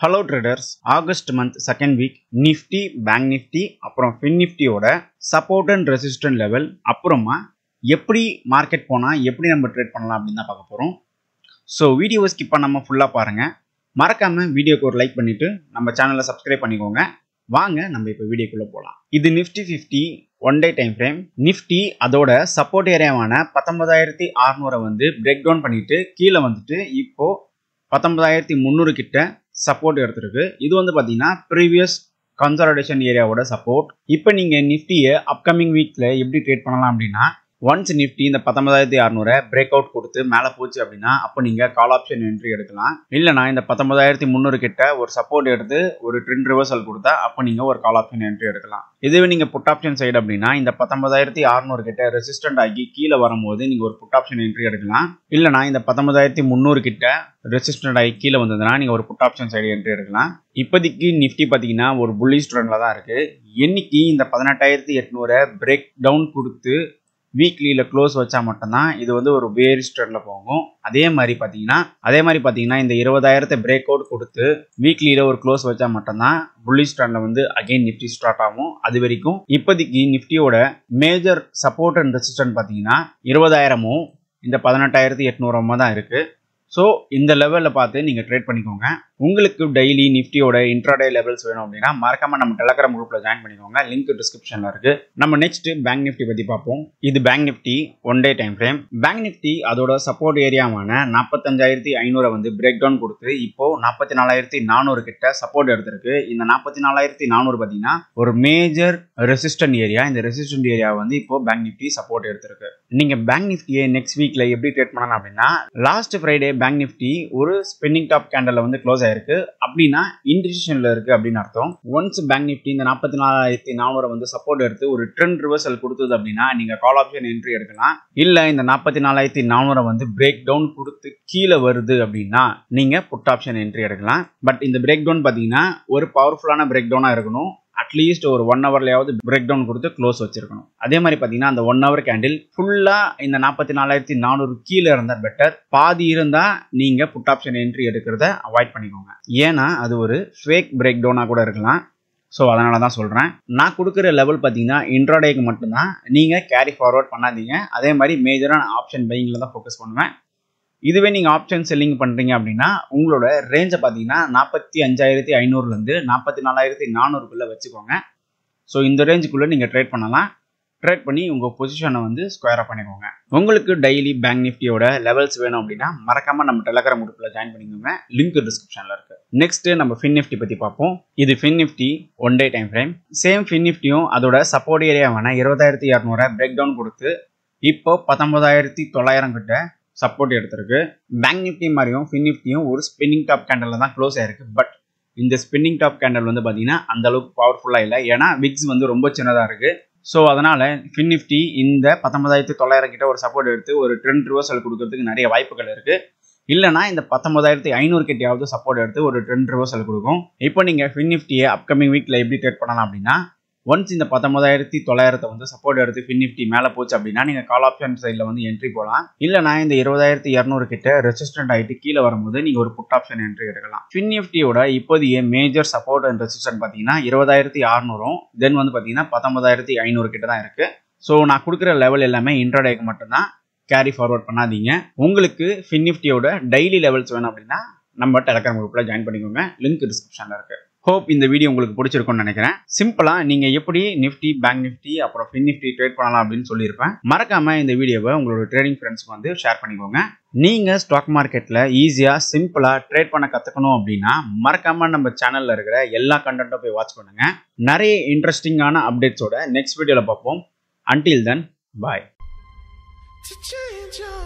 hello traders August month second week Nifty bank Nifty அப்புறம் Fin நிஃப்டியோட support and resistant level அப்புறமா எப்படி market போனால் எப்படி நம்ம ட்ரேட் பண்ணலாம் அப்படின்னு தான் பார்க்க போகிறோம் ஸோ வீடியோவை ஸ்கிப் பண்ணாமல் ஃபுல்லாக பாருங்கள் மறக்காமல் வீடியோக்கு ஒரு லைக் பண்ணிவிட்டு நம்ம சேனலை சப்ஸ்கிரைப் பண்ணிக்கோங்க வாங்க நம்ம இப்போ வீடியோக்குள்ளே போகலாம் இது Nifty fifty one day time frame Nifty அதோட சப்போர்ட் ஏரியாவான பத்தொன்பதாயிரத்தி அறநூறை வந்து பிரேக் டவுன் பண்ணிட்டு கீழே வந்துட்டு இப்போ பத்தொன்பதாயிரத்தி முந்நூறு கிட்ட சப்போர்ட் எடுத்திருக்கு இது வந்து பார்த்தீங்கன்னா ப்ரீவியஸ் கன்சாலிடேஷன் ஏரியாவோட சப்போர்ட் இப்போ நீங்கள் நிஃப்டியை அப்கமிங் வீக்கில் எப்படி ட்ரேட் பண்ணலாம் அப்படின்னா ஒன்ஸ் நிஃப்டி இந்த பத்தொன்பதாயிரத்தி அறநூறை பிரேக் அவுட் கொடுத்து மேலே போச்சு அப்படின்னா அப்போ நீங்கள் கால் ஆப்ஷன் என்ட்ரி எடுக்கலாம் இல்லைனா இந்த பத்தொன்பதாயிரத்தி முந்நூறு கிட்ட ஒரு சப்போர்ட் எடுத்து ஒரு ட்ரெண்ட் ரிவர்சல் கொடுத்தா அப்போ நீங்கள் ஒரு கால் ஆப்ஷன் என்ட்ரி எடுக்கலாம் இதுவே நீங்கள் புட் ஆப்ஷன் சைடு அப்படின்னா இந்த பத்தொன்பதாயிரத்தி அறநூறு கிட்ட ரெசிஸ்டன்ட் ஆகி கீழே வரும்போது நீங்கள் ஒரு புட் ஆப்ஷன் என்ட்ரி எடுக்கலாம் இல்லைனா இந்த பத்தொன்பதாயிரத்தி முந்நூறு கிட்ட ரெசிஸ்டன்ட் ஆகி கீழே வந்ததுன்னா நீங்கள் ஒரு புட் ஆப்ஷன் சைடு என்ட்ரி எடுக்கலாம் இப்போதைக்கு நிஃப்டி பார்த்தீங்கன்னா ஒரு புல்லிஷ் ட்ரெண்டில் தான் இருக்குது என்னைக்கு இந்த பதினெட்டாயிரத்தி எட்நூறை பிரேக் டவுன் கொடுத்து வீக்லியில் க்ளோஸ் வச்சா மட்டும்தான் இது வந்து ஒரு வேரிஸ் ட்ரெண்டில் போகும் அதே மாதிரி பார்த்தீங்கன்னா அதே மாதிரி பார்த்தீங்கன்னா இந்த இருபதாயிரத்தை பிரேக் அவுட் கொடுத்து வீக்லியில் ஒரு க்ளோஸ் வச்சா மட்டும்தான் புல்லிஷ் ட்ரெண்டில் வந்து அகைன் நிஃப்டி ஸ்டார்ட் ஆகும் அது வரைக்கும் இப்போதைக்கு நிஃப்டியோட மேஜர் சப்போர்ட் அண்ட் ரெசிஸ்டன்ட் பார்த்தீங்கன்னா இருபதாயிரமும் இந்த பதினெட்டாயிரத்தி எட்நூறுமா தான் இருக்குது ஸோ இந்த லெவலில் பார்த்து நீங்கள் ட்ரேட் பண்ணிக்கோங்க உங்களுக்கு டெய்லி நிஃப்டியோட இன்ட்ராடே லெவல்ஸ் வேணும் அப்படின்னா மறக்காம நம்ம டெலகிராம் குரூப்பில் ஜாயின் பண்ணிக்கோங்க லிங்க் டிஸ்கிரிப்ஷனில் இருக்கு நம்ம நெக்ஸ்ட் பேங்க் நிஃப்டி பற்றி பார்ப்போம் இது bank Nifty one day time frame bank Nifty அதோட சப்போர்ட் ஏரியாவான நாற்பத்தஞ்சாயிரத்தி ஐநூறை வந்து பிரேக் டவுன் கொடுத்து இப்போ நாற்பத்தி நாலாயிரத்தி நானூறு கிட்ட சப்போர்ட் எடுத்திருக்கு இந்த நாற்பத்தி நாலாயிரத்தி நானூறு பார்த்தீங்கன்னா ஒரு மேஜர் ரெசிஸ்டன்ட் ஏரியா இந்த ரெசிஸ்டன்ட் ஏரியா வந்து இப்போ பேங்க் நிஃப்டி சப்போர்ட் எடுத்திருக்கு நீங்க பேங்க் நிஃப்டியை நெக்ஸ்ட் வீக்ல எப்படி ட்ரேட் பண்ணலாம் அப்படின்னா லாஸ்ட் ஃப்ரைடே பேங்க் நிஃப்டி ஒரு ஸ்பென்னிங் டாப் கேண்டல்ல வந்து க்ளோஸ் ஆயிருக்கு அப்படின்னா இன்டிசிஷன்ல இருக்கு அப்படின்னு அர்த்தம் ஒன்ஸ் பேங்க் நிஃப்டி இந்த நாற்பத்தி நாலாயிரத்தி நானூறு வந்து சப்போர்ட் எடுத்து ஒரு ட்ரெண்ட் ரிவர்சல் கொடுத்தது அப்படின்னா நீங்க கால் ஆப்ஷன் என்ட்ரி எடுக்கலாம் இல்ல இந்த நாற்பத்தி நாலாயிரத்தி நானூறை வந்து பிரேக் டவுன் கொடுத்து கீழே வருது அப்படின்னா நீங்க புட் ஆப்ஷன் என்ட்ரி எடுக்கலாம் பட் இந்த பிரேக் டவுன் பாத்தீங்கன்னா ஒரு பவர்ஃபுல்லான பிரேக் டவுனா இருக்கணும் அட்லீஸ்ட் ஒரு ஒன் ஹவர்லையாவது பிரேக் டவுன் கொடுத்து க்ளோஸ் வச்சிருக்கணும் அதே மாதிரி பார்த்தீங்கன்னா அந்த ஒன் ஹவர் கேண்டில் ஃபுல்லாக இந்த நாற்பத்தி நாலாயிரத்தி நானூறு கீழே இருந்தால் பெட்டர் பாதி இருந்தால் நீங்கள் புட் ஆப்ஷன் என்ட்ரி எடுக்கிறத அவாய்ட் பண்ணிக்கோங்க ஏன்னா அது ஒரு ஃபேக் பிரேக் டவுனாக கூட இருக்கலாம் ஸோ அதனால தான் சொல்கிறேன் நான் கொடுக்குற லெவல் பார்த்தீங்கன்னா இன்ட்ராடேக்கு மட்டும்தான் நீங்கள் கேரி ஃபார்வர்ட் பண்ணாதீங்க அதே மாதிரி மேஜரான ஆப்ஷன் பையிங்கில் தான் ஃபோக்கஸ் பண்ணுவேன் இதுவே நீங்கள் ஆப்ஷன் செல்லிங் பண்ணுறீங்க அப்படின்னா உங்களோட ரேஞ்சை பார்த்தீங்கன்னா நாற்பத்தி அஞ்சாயிரத்தி ஐநூறுலேருந்து நாற்பத்தி நாலாயிரத்தி நானூறுக்குள்ளே வச்சுக்கோங்க ஸோ இந்த ரேஞ்சுக்குள்ளே நீங்கள் ட்ரேட் பண்ணலாம் ட்ரேட் பண்ணி உங்கள் பொசிஷனை வந்து ஸ்கொயராக பண்ணிக்கோங்க உங்களுக்கு டெய்லி பேங்க் நிஃப்டியோட லெவல்ஸ் வேணும் அப்படின்னா மறக்காமல் நம்ம டெலகிராம் குரூப்பில் ஜாயின் பண்ணிக்கோங்க லிங்க் டிஸ்கிரிப்ஷனில் இருக்குது நெக்ஸ்ட் நம்ம ஃபின் நிஃப்டி பற்றி பார்ப்போம் இது Fin Nifty one day time frame same Fin நிஃப்டியும் அதோட சப்போர்ட் ஏரியாவான இருபதாயிரத்தி இரநூறு பிரேக் டவுன் கொடுத்து இப்போ பத்தொன்பதாயிரத்தி தொள்ளாயிரம் கிட்ட சப்போர்ட் எடுத்திருக்கு பேங்க் நிஃப்டி மாதிரியும் ஃபின் நிஃப்டியும் ஒரு ஸ்பின்னிங் டாப் கேண்டலில் தான் க்ளோஸ் ஆயிருக்கு பட் இந்த ஸ்பின்னிங் டாப் கேண்டல் வந்து பார்த்தீங்கன்னா அந்த அளவுக்கு பவர்ஃபுல்லாக இல்லை ஏன்னா விக்ஸ் வந்து ரொம்ப சின்னதாக இருக்குது ஸோ அதனால் ஃபின் நிஃப்டி இந்த பத்தொன்பதாயிரத்தி தொள்ளாயிரம் கிட்ட ஒரு சப்போர்ட் எடுத்து ஒரு ட்ரெண்ட் ரிவர்சல் கொடுக்கறதுக்கு நிறைய வாய்ப்புகள் இருக்குது இல்லைனா இந்த பத்தொன்பதாயிரத்தி ஐநூறு கிட்டையாவது சப்போர்ட் எடுத்து ஒரு ட்ரெண்ட் ரிவர்சல் கொடுக்கும் இப்போ நீங்கள் ஃபின் நிஃப்டியை அப்கமிங் வீக்கில் எப்படி ட்ரேட் பண்ணலாம் அப்படின்னா ஒன்ஸ் இந்த பத்தொன்பதாயிரத்தி தொள்ளாயிரத்தை வந்து சப்போர்ட் எடுத்து ஃபின் நிஃப்டி மேலே போச்சு அப்படின்னா நீங்கள் கால் ஆப்ஷன் சைடில் வந்து என்ட்ரி போகலாம் இல்லைனா இந்த இருபதாயிரத்தி இரநூறு கிட்ட ரெசிஸ்டன்ட் ஆகிட்டு கீழே வரும்போது நீங்கள் ஒரு புட் ஆப்ஷன் என்ட்ரி எடுக்கலாம் ஃபின் நிஃப்டியோட இப்போதைய மேஜர் சப்போர்ட் அண்ட் ரெசிஸ்டன்ட் பார்த்தீங்கன்னா இருபதாயிரத்தி அறநூறும் தென் வந்து பார்த்தீங்கன்னா பத்தொன்பதாயிரத்தி ஐநூறு கிட்ட தான் இருக்குது ஸோ நான் கொடுக்குற லெவல் எல்லாமே இன்ட்ராடேக்கு மட்டும்தான் கேரி ஃபார்வர்ட் பண்ணாதீங்க உங்களுக்கு ஃபின் நிஃப்டியோட டெய்லி லெவல்ஸ் வேணும் அப்படின்னா நம்ம டெலகிராம் குரூப்பில் ஜாயின் பண்ணிக்கோங்க லிங்க் டிஸ்கிரிப்ஷனில் இருக்குது ஹோப் இந்த வீடியோ உங்களுக்கு பிடிச்சிருக்கும்னு நினைக்கிறேன் சிம்பிளா நீங்க எப்படி நிஃப்டி பேங்க் நிஃப்டி அப்புறம் ஃபின் நிஃப்டி ட்ரேட் பண்ணலாம் அப்படின்னு சொல்லியிருப்பேன் மறக்காம இந்த வீடியோவை உங்களோட ட்ரேடிங் ஃப்ரெண்ட்ஸ்க்கு வந்து ஷேர் பண்ணிக்கோங்க நீங்க ஸ்டாக் மார்க்கெட்ல ஈஸியா சிம்பிளா ட்ரேட் பண்ண கத்துக்கணும் அப்படின்னா மறக்காம நம்ம சேனல்ல இருக்கிற எல்லா கண்டென்ட்டும் போய் வாட்ச் பண்ணுங்க நிறைய இன்ட்ரெஸ்டிங்கான அப்டேட்ஸோட நெக்ஸ்ட் வீடியோல பார்ப்போம் until then bye to change your